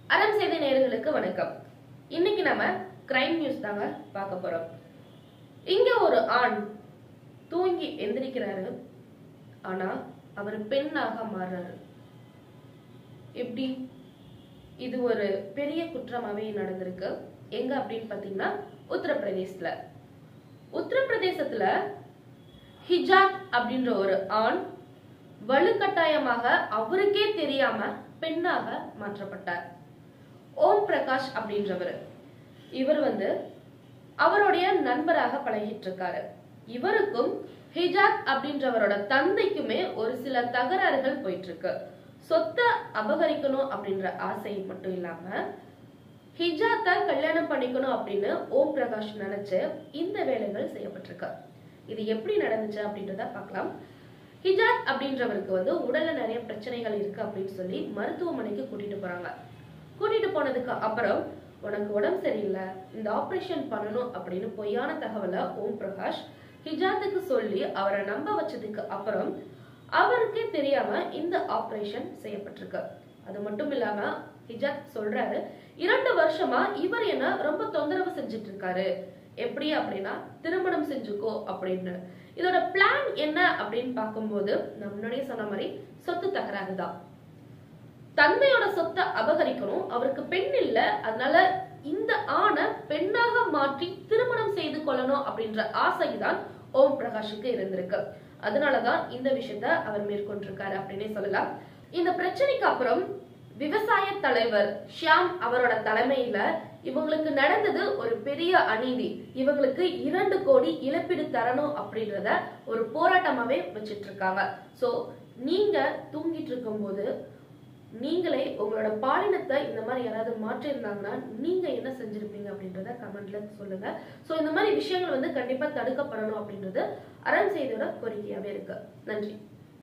அறம் செய்தி நேயர்களுக்கு வணக்கம் இன்னைக்கு நம்ம கிரைம் நியூஸ் தாங்க பார்க்க போறோம் இங்க ஒரு ஆண் தூங்கி எந்திரிக்கிறாரு ஆனா அவர் பெண்ணாக மாறுறாரு எப்படி இது ஒரு பெரிய குற்றமாவே நடந்திருக்கு எங்க அப்படின்னு பாத்தீங்கன்னா உத்தரப்பிரதேசத்துல உத்தரப்பிரதேசத்துல ஹிஜாப் அப்படின்ற ஒரு ஆண் வலுக்கட்டாயமாக அவருக்கே தெரியாம பெண்ணாக மாற்றப்பட்டார் ஓம் பிரகாஷ் அப்படின்றவர் இவர் வந்து அவருடைய நண்பராக பழகிட்டு இருக்காரு இவருக்கும் ஹிஜாப் அப்படின்றவரோட தந்தைக்குமே ஒரு சில தகராறுகள் போயிட்டு இருக்கு சொத்தை அபகரிக்கணும் அப்படின்ற ஆசை மட்டும் இல்லாம ஹிஜாத்தை கல்யாணம் பண்ணிக்கணும் அப்படின்னு ஓம் பிரகாஷ் நினைச்சு இந்த வேலைகள் செய்யப்பட்டிருக்கு இது எப்படி நடந்துச்சு அப்படின்றத பார்க்கலாம் ஹிஜாத் அப்படின்றவருக்கு வந்து உடல்ல நிறைய பிரச்சனைகள் இருக்கு அப்படின்னு சொல்லி மருத்துவமனைக்கு கூட்டிட்டு போறாங்க கூட்டிட்டு போனதுக்கு அப்புறம் உனக்கு உடம்பு சரியில்லை இந்த ஆபரேஷன் பண்ணணும் அப்படின்னு பொய்யான தகவலை ஓம் பிரகாஷ் ஹிஜாத்துக்கு சொல்லி அவரை நம்ப வச்சதுக்கு அப்புறம் அவருக்கே தெரியாம இந்த ஆபரேஷன் செய்யப்பட்டிருக்கு அது மட்டும் இல்லாம ஹிஜாத் சொல்றாரு இரண்டு வருஷமா இவர் என்ன ரொம்ப தொந்தரவு செஞ்சுட்டு இருக்காரு எப்படி அப்படின்னா திருமணம் செஞ்சுக்கோ அப்படின்னு இதோட பிளான் என்ன அப்படின்னு பார்க்கும்போது நான் முன்னாடியே சொன்ன மாதிரி சொத்து தகராறு தான் தந்தையோட சொத்தை அபகரிக்கணும் அவருக்கு பெண் இல்ல அதனால இந்த ஆணை பெண்ணாக மாற்றி திருமணம் செய்து கொள்ளணும் அப்படின்ற ஆசைதான் ஓம் பிரகாஷுக்கு இருந்திருக்கு அதனாலதான் இந்த விஷயத்த அவர் மேற்கொண்டிருக்காரு அப்படின்னே சொல்லலாம் இந்த பிரச்சனைக்கு அப்புறம் விவசாய தலைவர் ஷியாம் அவரோட தலைமையில இவங்களுக்கு நடந்தது ஒரு பெரிய அநீதி இவங்களுக்கு இரண்டு கோடி இழப்பீடு தரணும் அப்படின்றத ஒரு போராட்டமாவே வச்சிட்டு இருக்காங்க சோ நீங்க தூங்கிட்டு இருக்கும்போது நீங்களே உங்களோட பாலினத்தை இந்த மாதிரி யாராவது மாற்றி இருந்தாங்கன்னா நீங்க என்ன செஞ்சிருப்பீங்க அப்படின்றத கமெண்ட்ல சொல்லுங்க சோ இந்த மாதிரி விஷயங்கள் வந்து கண்டிப்பா தடுக்கப்படணும் அப்படின்றது அறம் செய்தியோட கோரிக்கையாவே இருக்கு நன்றி